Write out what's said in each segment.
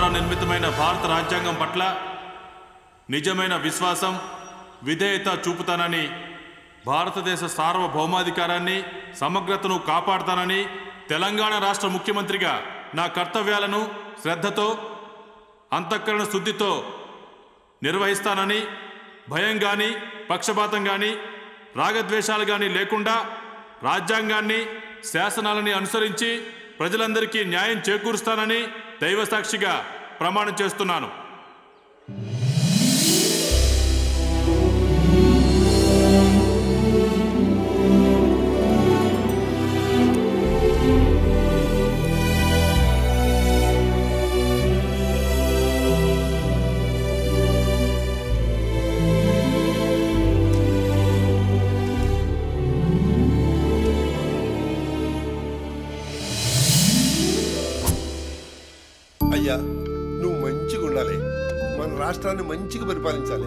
ద్వారా నిర్మితమైన భారత రాజ్యాంగం పట్ల నిజమైన విశ్వాసం విధేయత చూపుతానని భారతదేశ సార్వభౌమాధికారాన్ని సమగ్రతను కాపాడుతానని తెలంగాణ రాష్ట్ర ముఖ్యమంత్రిగా నా కర్తవ్యాలను శ్రద్ధతో అంతఃకరణ శుద్ధితో నిర్వహిస్తానని భయం కానీ పక్షపాతం కానీ రాగద్వేషాలు కానీ లేకుండా రాజ్యాంగాన్ని శాసనాలని అనుసరించి ప్రజలందరికీ న్యాయం చేకూరుస్తానని దైవసాక్షిగా ప్రమాణం చేస్తున్నాను అయ్యా నువ్వు మంచిగా ఉండాలి మన రాష్ట్రాన్ని మంచిగా పరిపాలించాలి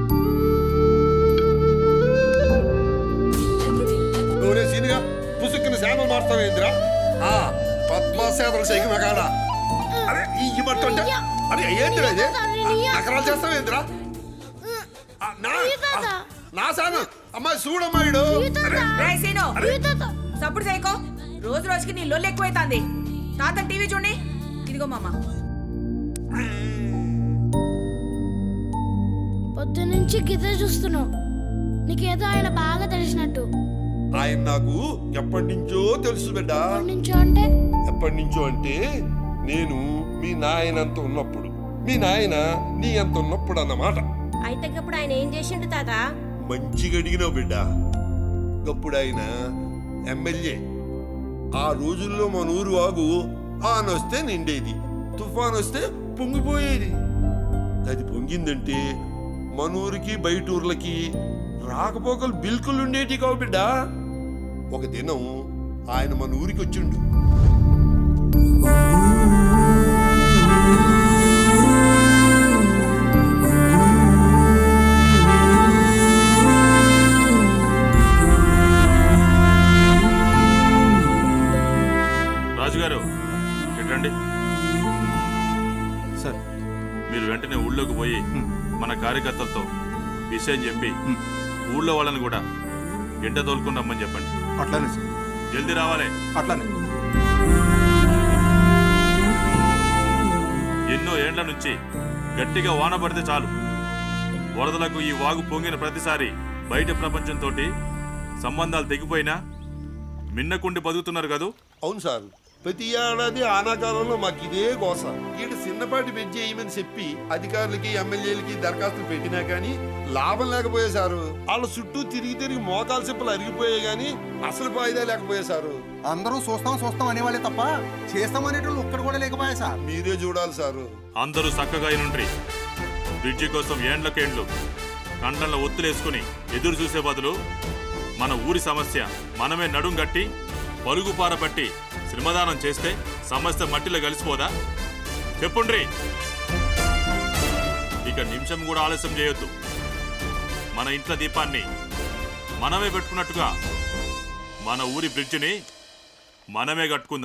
నువ్వునే సీనిగా పుసుక్కుని శామలు మారుతావేంద్రా ఆ పద్మాసేతలు చేయక మగాడ అరే ఈ ఇవ్వట్టుంటే అరే ఏంటి ఇది నకరాలు చేస్తావేంద్రా ఆ, నా ఆ, నా శానం అమ్మాయి చూడమ్మాయిడు రేయ్ సీను సప్పుడు చేయకో రోజు రోజుకి నీ లొల్లు ఎక్కువైతాంది తాత టీవీ చూడండి ఇదిగో మామ పొద్దు నుంచి గిదే చూస్తున్నావు నీకేదో ఆయన బాగా తెలిసినట్టు ఆయన నాకు ఎప్పటి నుంచో తెలుసు బిడ్డ ఎప్పటి నుంచో అంటే ఎప్పటి నుంచో అంటే నేను మీ నాయనంత ఉన్నప్పుడు మీ నాయన నీ అంత ఉన్నప్పుడు అన్నమాట అయితే ఇప్పుడు ఆయన ఏం చేసిండు తాత మంచిగా అడిగినావు బిడ్డ గప్పుడు ఆయన ఎమ్మెల్యే ఆ రోజుల్లో మన ఊరు వాగు ఆనొస్తే నిండేది తుఫాన్ వస్తే పొంగిపోయేది అది పొంగిందంటే మన ఊరికి బయట ఊర్లకి రాకపోకలు బిల్కులు ఉండేటి కావు బిడ్డ ఒక దినం ఆయన మన ఊరికి వచ్చిండు రాజుగారు ఇటండి సార్ మీరు వెంటనే ఊళ్ళోకి పోయి మన కార్యకర్తలతో విషయం చెప్పి ఊళ్ళో వాళ్ళని కూడా ఎంట తోలుకుని రమ్మని చెప్పండి అట్లానే సార్ జల్దీ రావాలి అట్లానే ఎన్నో ఏండ్ల నుంచి గట్టిగా వాన పడితే చాలు వరదలకు ఈ వాగు పొంగిన ప్రతిసారి బయట ప్రపంచంతో సంబంధాలు తెగిపోయినా మిన్నకుండి బతుకుతున్నారు కదూ అవును సార్ ప్రతి ఏడాది ఆనాకాలంలో మాకు ఇదే గోస ఈడ చిన్నపాటి బెంచ్ చేయమని చెప్పి అధికారులకి ఎమ్మెల్యేలకి దరఖాస్తులు పెట్టినా కానీ లాభం లేకపోయే సారు వాళ్ళ చుట్టూ తిరిగి తిరిగి మోకాలు చెప్పులు అరిగిపోయాయి కానీ అసలు ఫాయిదా లేకపోయే సారు అందరూ చూస్తాం చూస్తాం అనేవాళ్ళే తప్ప చేస్తాం అనేటోళ్ళు ఒక్కడు కూడా లేకపోయా సార్ మీరే చూడాలి సారు అందరూ చక్కగా నుండి బ్రిడ్జి కోసం ఏండ్లకేండ్లు కండ్ల ఒత్తులేసుకుని ఎదురు చూసే బదులు మన ఊరి సమస్య మనమే నడుం గట్టి పరుగు పారబట్టి శ్రమదానం చేస్తే సమస్య మట్టిలో కలిసిపోదా చెప్పుండ్రి ఇక నిమిషం కూడా ఆలస్యం చేయొద్దు మన ఇంట్లో దీపాన్ని మనమే పెట్టుకున్నట్టుగా మన ఊరి బ్రిడ్జిని మనమే కట్టుకుందాం